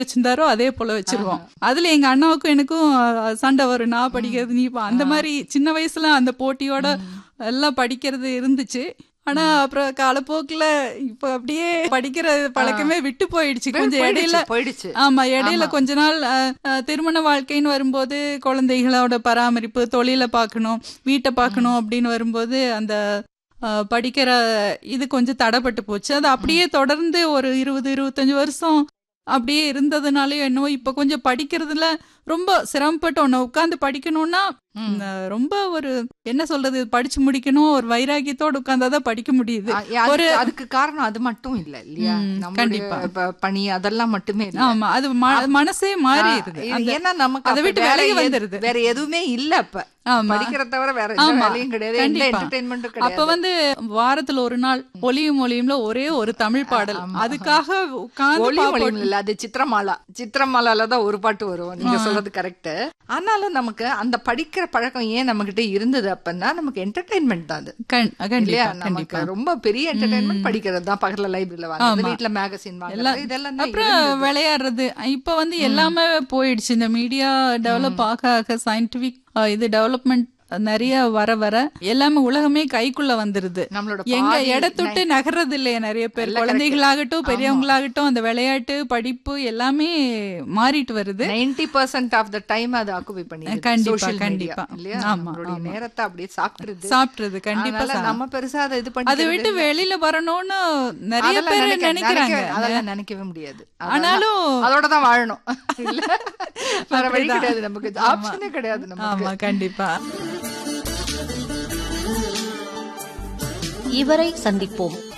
வச்சிருந்தாரோ அதே போல வச்சிருவோம் அதுல எங்க அண்ணாவுக்கும் எனக்கும் அஹ், சண்டை வரும் நான் படிக்கிறது நீ பா- அந்த மாதிரி சின்ன வயசுல அந்த போட்டியோட எல்லாம் படிக்கிறது இருந்துச்சு ஆனா அப்புறம் காலப்போக்குல இப்ப அப்படியே படிக்கிற பழக்கமே விட்டு போயிடுச்சு கொஞ்சம் இடையில போயிடுச்சு, போயிடுச்சு ஆமா இடையில கொஞ்ச நாள் அஹ், அஹ், திருமண வாழ்க்கைன்னு வரும்போது குழந்தைகளோட பராமரிப்பு தொழிலை பார்க்கணும் வீட்டை பார்க்கணும் அப்படின்னு வரும்போது அந்த அஹ், படிக்கிற இது கொஞ்சம் தடைப்பட்டு போச்சு அது அப்படியே தொடர்ந்து ஒரு இருபது இருபத்தஞ்சு வருஷம் அப்படியே இருந்ததுனாலயோ என்னவோ இப்ப கொஞ்சம் படிக்கிறதுல ரொம்ப சிரமப்பட்டு ஒன்னு உட்காந்து படிக்கணும்னா ம். அஹ், ரொம்ப ஒரு என்ன சொல்றது படிச்சு முடிக்கணும் ஒரு வைராக்கியத்தோட உட்கார்ந்தாதான் படிக்க முடியுது அ- அதுக்கு- அதுக்கு காரணம் அது மட்டும் இல்ல இல்லையா ம், நம்மளுடைய கண்டிப்பா. ப- பணி அதெல்லாம் மட்டுமே இல்ல ஆமா அது ம- மனசே மாறிடுது ஆ, அந்த- ஏன்னா நமக்கு அதை அப்ப விட்டு வேற விலகி எது- வந்துருது. வேற எதுவுமே இல்ல அப்ப ஆமா படிக்கிறத தவிர வேற எந்த ஆமா, வேலையும் கிடையாது எந்த கண்டிப்பா. என்டர்டைன்மெண்ட்டும் அப்ப கிடையாது வந்து வாரத்துல ஒரு நாள் ஒளியும் ஒளியும்ல ஒரே ஒரு தமிழ் பாடல் அதுக்காக உட்கார்ந்து ஒளி பாப்போம். ஒளியும் இல்ல அது சித்திரமாலா சித்திரமாலால தான் ஒரு பாட்டு வரும் நீங்க சொல்றது கரெக்ட் ஆனாலும் நமக்கு அந்த படிக்கிற பழக்கம் ஏன் நம்ம கிட்ட இருந்தது அப்படின்னா நமக்கு என்டர்டைன்மெண்ட் தான் அது கண்- இல்லையா கண்டிப்பா நமக்கு கண்டிப்பா ரொம்ப பெரிய என்டர்டைன்மெண்ட் படிக்கிறது தான் பக்கத்துல லைப்ரரியில வாங்குறது வீட்ல மேகசின் வாங்குறது இதெல்லாம் தான் அப்புறம் விளையாடுறது இப்ப வந்து எல்லாமே போயிடுச்சு இந்த மீடியா டெவலப் ஆக ஆக சயின்டிபிக் இது டெவலப்மெண்ட் நிறைய வர வர எல்லாமே உலகமே கைக்குள்ள வந்துருது நம்மளோட எங்க பாதி இடத்துட்டு நகர்றது இல்லையா நிறைய பேர் குழந்தைகளாகட்டும் பெரியவங்களாகட்டும் அந்த விளையாட்டு படிப்பு எல்லாமே மாறிட்டு வருது ninety percent of the time அது ஆக்குபை பண்ணி கண்டிப்பா, சோஷியல் கண்டிப்பா. கண்டிப்பா இல்லையா ஆமா, நம்மளுடைய ஆமா. நேரத்தை அப்படியே சாப்பிட்டுருது சாப்பிடுறது கண்டிப்பா அதனால சா- நம்ம பெருசா அதை இது பண்ணி அதை விட்டு வெளியில வரணும்னு நிறைய அதெல்லாம் பேர் நினைக்க- நினைக்கிறாங்க நினைக்க- அதெல்லாம் நினைக்கவே முடியாது அதெல்லாம் ஆனாலும் அதோட தான் வாழணும் இல்ல வேற வழி அப்படிதான். கிடையாது நமக்கு ஆப்ஷனே கிடையாது நமக்கு ஆமா கண்டிப்பா இவரை சந்திப்போம்